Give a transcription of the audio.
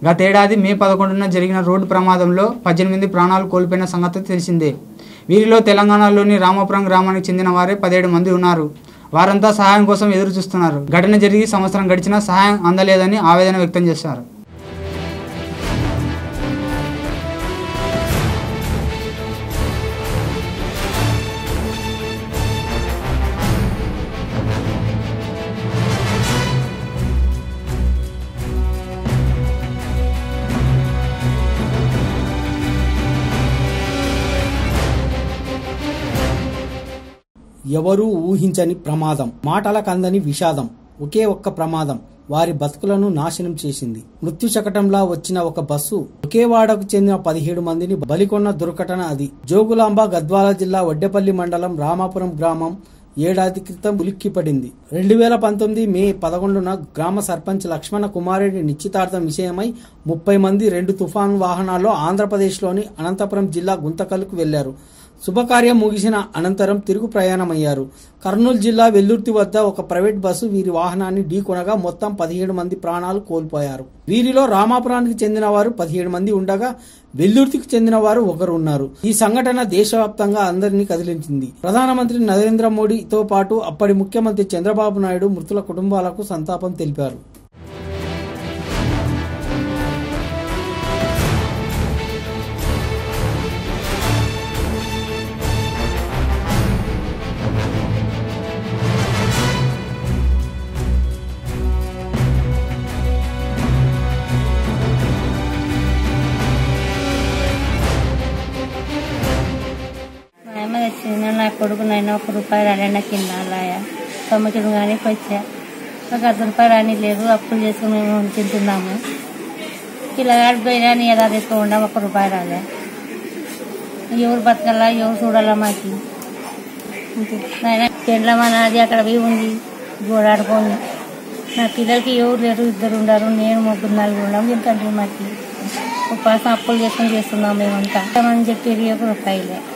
గతేడాది మే పదకొండున జరిగిన రోడ్డు ప్రమాదంలో పద్దెనిమిది ప్రాణాలు కోల్పోయిన సంగతి తెలిసిందే వీరిలో తెలంగాణలోని రామాపురం గ్రామానికి చెందిన వారే పదిహేడు మంది ఉన్నారు వారంతా సహాయం కోసం ఎదురు చూస్తున్నారు ఘటన జరిగి సంవత్సరం గడిచినా సహాయం అందలేదని ఆవేదన వ్యక్తం చేశారు ఎవరూ ఊహించని ప్రమాదం మాటలకందని విషాదం ఒకే ఒక్క ప్రమాదం వారి బతుకులను నాశనం చేసింది మృత్యు శకటంలా వచ్చిన ఒక బస్సు ఒకే వాడకు చెందిన పదిహేడు మందిని బలికొన్న దుర్ఘటన అది జోగులాంబ గద్వాల జిల్లా వడ్డెపల్లి మండలం రామాపురం గ్రామం ఏడాది క్రితం ఉలిక్కిపడింది రెండు వేల పంతొమ్మిది మే పదకొండున గ్రామ సర్పంచ్ లక్ష్మణ కుమారెడ్డి నిశ్చితార్థం విషయమై ముప్పై మంది రెండు తుఫాను వాహనాల్లో ఆంధ్రప్రదేశ్లోని అనంతపురం జిల్లా గుంతకల్కు వెళ్లారు శుభకార్యం ముగిసిన అనంతరం తిరుగు ప్రయాణమయ్యారు కర్నూలు జిల్లా వెల్లుర్తి వద్ద ఒక ప్రైవేట్ బస్సు వీరి వాహనాన్ని ఢీకొనగా మొత్తం పదిహేడు మంది ప్రాణాలు కోల్పోయారు వీరిలో రామాపురానికి చెందిన వారు పదిహేడు మంది ఉండగా వెల్లుర్తికి చెందిన వారు ఒకరు ఉన్నారు ఈ సంఘటన దేశవ్యాప్తంగా అందరినీ కదిలించింది ప్రధానమంత్రి నరేంద్ర మోడీతో పాటు అప్పటి ముఖ్యమంత్రి చంద్రబాబు నాయుడు మృతుల కుటుంబాలకు సంతాపం తెలిపారు మా అమ్మ తెచ్చింది నా కొడుకు నైనా ఒక రూపాయి రాలే కింద అలాయా తొమ్మిది కానీ వచ్చా ఒక అర్ధ రూపాయి రాని లేదు అప్పులు చేసుకుని మేము తింటున్నాము పిల్లగాడు పోయినా నీ ఎలా తీసుకోకుండా ఒక రూపాయి రాలే ఎవరు బతకాలా ఎవరు చూడాలా మాకి నాయన పెండ్లమా నాది అక్కడ పోయి ఉంది గోడాడుకొని నా పిల్లలకి ఎవరు లేరు ఇద్దరు ఉండరు నేను ముగ్గురు నలుగురు ఉన్నాం తింటాను మాకి ఉపాసం అప్పులు చేసుకొని చేస్తున్నాం మేమంతా అని చెప్పి ఒక రూపాయలే